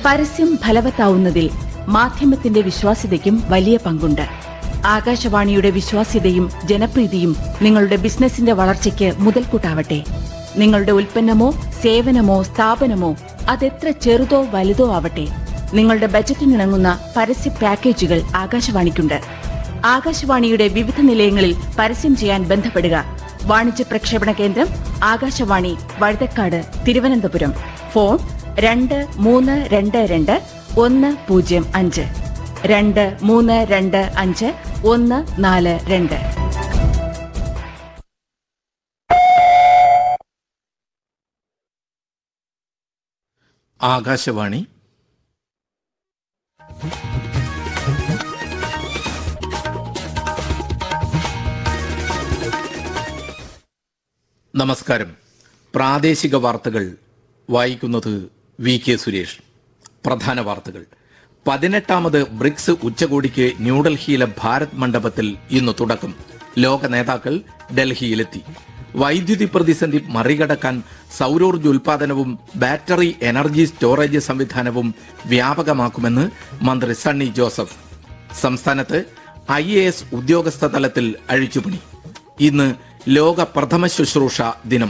പരസ്യം ഫലവത്താവുന്നതിൽ മാധ്യമത്തിന്റെ വിശ്വാസ്യതയ്ക്കും വലിയ പങ്കുണ്ട് ആകാശവാണിയുടെ വിശ്വാസ്യതയും ജനപ്രീതിയും നിങ്ങളുടെ ബിസിനസിന്റെ വളർച്ചയ്ക്ക് മുതൽക്കൂട്ടാവട്ടെ നിങ്ങളുടെ ഉൽപ്പന്നമോ സേവനമോ സ്ഥാപനമോ അതെത്ര ചെറുതോ വലുതോ ആവട്ടെ നിങ്ങളുടെ ബജറ്റിനിണങ്ങുന്ന പരസ്യ പാക്കേജുകൾ ആകാശവാണിക്കുണ്ട് ആകാശവാണിയുടെ വിവിധ നിലയങ്ങളിൽ പരസ്യം ചെയ്യാൻ ബന്ധപ്പെടുക വാണിജ്യ പ്രക്ഷേപണ കേന്ദ്രം ആകാശവാണി വഴുതക്കാട് തിരുവനന്തപുരം ഫോൺ രണ്ട് മൂന്ന് രണ്ട് രണ്ട് ഒന്ന് പൂജ്യം അഞ്ച് രണ്ട് മൂന്ന് രണ്ട് അഞ്ച് ഒന്ന് നാല് രണ്ട് ആകാശവാണി നമസ്കാരം പ്രാദേശിക വാർത്തകൾ വായിക്കുന്നത് വി കെ സുരേഷ് പ്രധാന വാർത്തകൾ പതിനെട്ടാമത് ബ്രിക്സ് ഉച്ചകോടിക്ക് ന്യൂഡൽഹിയിലെ ഭാരത് മണ്ഡപത്തിൽ ഇന്ന് തുടക്കം ലോക നേതാക്കൾ ഡൽഹിയിലെത്തി വൈദ്യുതി പ്രതിസന്ധി മറികടക്കാൻ സൗരോർജ്ജ ഉൽപാദനവും ബാറ്ററി എനർജി സ്റ്റോറേജ് സംവിധാനവും വ്യാപകമാക്കുമെന്ന് മന്ത്രി സണ്ണി ജോസഫ് സംസ്ഥാനത്ത് ഐ എ എസ് ഉദ്യോഗസ്ഥ തലത്തിൽ അഴിച്ചുപണി ഇന്ന് ലോക പ്രഥമ ശുശ്രൂഷ ദിനം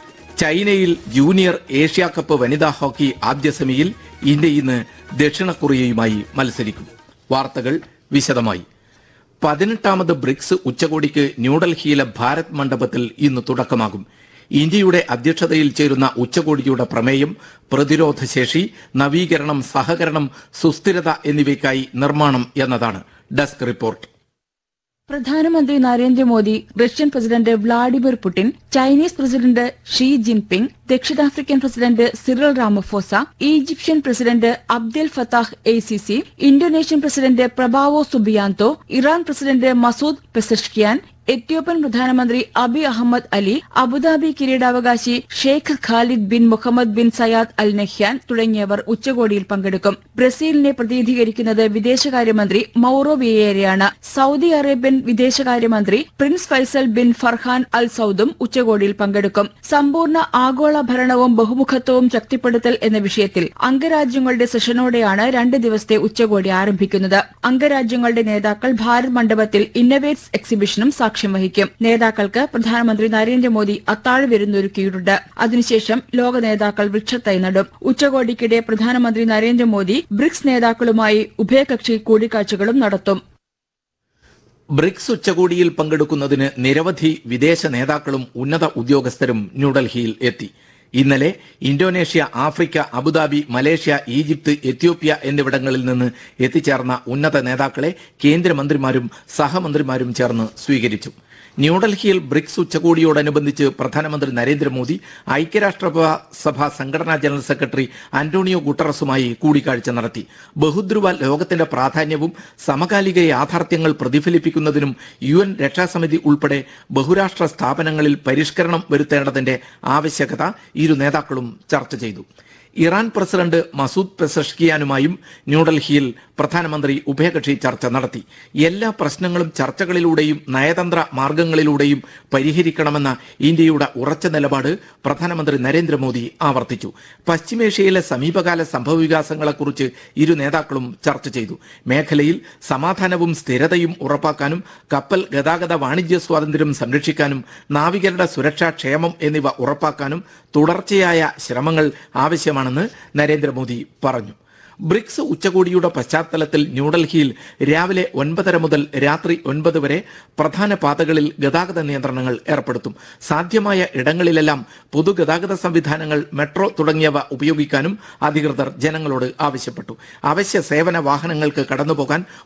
ചൈനയിൽ ജൂനിയർ ഏഷ്യാ കപ്പ് വനിതാ ഹോക്കി ആദ്യ സെമിയിൽ ഇന്ത്യ ഇന്ന് ദക്ഷിണ കൊറിയയുമായി മത്സരിക്കും വാർത്തകൾ വിശദമായി പതിനെട്ടാമത് ബ്രിക്സ് ഉച്ചകോടിക്ക് ന്യൂഡൽഹിയിലെ ഭാരത് മണ്ഡപത്തിൽ ഇന്ന് തുടക്കമാകും ഇന്ത്യയുടെ അധ്യക്ഷതയിൽ ചേരുന്ന ഉച്ചകോടിയുടെ പ്രമേയം പ്രതിരോധശേഷി നവീകരണം സഹകരണം സുസ്ഥിരത എന്നിവയ്ക്കായി നിർമ്മാണം എന്നതാണ് ഡെസ്ക് റിപ്പോർട്ട് പ്രധാനമന്ത്രി Narendra Modi Russian president Vladimir Putin Chinese president Xi Jinping ദക്ഷിണാഫ്രിക്കൻ president Cyril Ramaphosa Egyptian president Abdel Fattah el Sisi Indonesian president Prabowo Subianto Iran president Masoud Pezeshkian Ethiopian പ്രധാനമന്ത്രി അബി അഹമ്മദ് അലി അബുദാബി കിരീടാവകാശി Sheikh Khalid bin Mohamed bin Zayed Al Nahyan തുടങ്ങിയവർ ഉച്ചകോടിയിൽ പങ്കെടുക്കും ബ്രസീലിനെ പ്രതിനിധീകരിക്കുന്നത് വിദേശകാര്യമന്ത്രി Mauro വിയേരയാണ് Saudi Arabian വിദേശകാര്യമന്ത്രി Prince Faisal bin Farhan Al സൌദും ഉച്ചകോടിയിൽ പങ്കെടുക്കും സമ്പൂർണ്ണ ആഗോള ഭരണവും ബഹുമുഖത്വവും ശക്തിപ്പെടുത്തൽ എന്ന വിഷയത്തിൽ അംഗരാജ്യങ്ങളുടെ സെഷനോടെയാണ് രണ്ട് ദിവസത്തെ ഉച്ചകോടി ആരംഭിക്കുന്നത് അംഗരാജ്യങ്ങളുടെ നേതാക്കൾ ഭാരത് മണ്ഡപത്തിൽ ഇന്നവേറ്റ്സ് എക്സിബിഷനും സാക്ഷ്യം വഹിക്കും നേതാക്കൾക്ക് പ്രധാനമന്ത്രി നരേന്ദ്രമോദി അത്താഴ വിരുന്നൊരുക്കിയിട്ടുണ്ട് അതിനുശേഷം ലോക നേതാക്കൾ വൃക്ഷത്തൈ നടും ഉച്ചകോടിക്കിടെ പ്രധാനമന്ത്രി നരേന്ദ്രമോദി ബ്രിക്സ് നേതാക്കളുമായി ഉഭയകക്ഷി കൂടിക്കാഴ്ചകളും നടത്തും ബ്രിക്സ് ഉച്ചകോടിയിൽ പങ്കെടുക്കുന്നതിന് നിരവധി വിദേശ നേതാക്കളും ഉന്നത ഉദ്യോഗസ്ഥരും ന്യൂഡൽഹിയിൽ എത്തി ഇന്നലെ Indonesia Africa Abu Dhabi Malaysia Egypt Ethiopia എന്നിവിടങ്ങളിൽ നിന്ന് എത്തിച്ചേർന്ന ഉന്നത നേതാക്കളെ കേന്ദ്രമന്ത്രിമാരും സഹമന്ത്രിമാരും ചേർന്ന് സ്വീകരിച്ചു ന്യൂഡൽഹിയിൽ ബ്രിക്സ് ഉച്ചകോടിയോടനുബന്ധിച്ച് പ്രധാനമന്ത്രി നരേന്ദ്രമോദി ഐക്യരാഷ്ട്ര സഭ സംഘടനാ ജനറൽ സെക്രട്ടറി അന്റോണിയോ ഗുട്ടറസുമായി കൂടിക്കാഴ്ച നടത്തി ബഹുദ്രുവ ലോകത്തിന്റെ പ്രാധാന്യവും സമകാലിക യാഥാർത്ഥ്യങ്ങൾ പ്രതിഫലിപ്പിക്കുന്നതിനും യു എൻ രക്ഷാസമിതി ഉൾപ്പെടെ ബഹുരാഷ്ട്ര സ്ഥാപനങ്ങളിൽ പരിഷ്കരണം വരുത്തേണ്ടതിന്റെ ആവശ്യകത ഇരു നേതാക്കളും ചർച്ച ചെയ്തു ഇറാൻ പ്രസിഡന്റ് മസൂദ് പെസഷ്കിയാനുമായും ന്യൂഡൽഹിയിൽ പ്രധാനമന്ത്രി ഉഭയകക്ഷി ചർച്ച നടത്തി എല്ലാ പ്രശ്നങ്ങളും ചർച്ചകളിലൂടെയും നയതന്ത്ര മാർഗങ്ങളിലൂടെയും പരിഹരിക്കണമെന്ന ഇന്ത്യയുടെ ഉറച്ച നിലപാട് പ്രധാനമന്ത്രി നരേന്ദ്രമോദി ആവർത്തിച്ചു പശ്ചിമേഷ്യയിലെ സമീപകാല സംഭവവികാസങ്ങളെക്കുറിച്ച് ഇരു നേതാക്കളും ചർച്ച ചെയ്തു മേഖലയിൽ സമാധാനവും സ്ഥിരതയും ഉറപ്പാക്കാനും കപ്പൽ ഗതാഗത വാണിജ്യ സ്വാതന്ത്ര്യം സംരക്ഷിക്കാനും നാവികരുടെ സുരക്ഷാ ക്ഷേമം എന്നിവ ഉറപ്പാക്കാനും തുടർച്ചയായ ശ്രമങ്ങൾ ആവശ്യമാണെന്ന് നരേന്ദ്രമോദി പറഞ്ഞു ബ്രിക്സ് ഉച്ചകോടിയുടെ പശ്ചാത്തലത്തിൽ ന്യൂഡൽഹിയിൽ രാവിലെ ഒൻപതര മുതൽ രാത്രി ഒൻപത് വരെ പ്രധാന പാതകളിൽ ഗതാഗത നിയന്ത്രണങ്ങൾ ഏർപ്പെടുത്തും സാധ്യമായ ഇടങ്ങളിലെല്ലാം പൊതുഗതാഗത സംവിധാനങ്ങൾ മെട്രോ തുടങ്ങിയവ ഉപയോഗിക്കാനും അധികൃതർ ജനങ്ങളോട് ആവശ്യപ്പെട്ടു അവശ്യ സേവന വാഹനങ്ങൾക്ക് കടന്നുപോകാൻ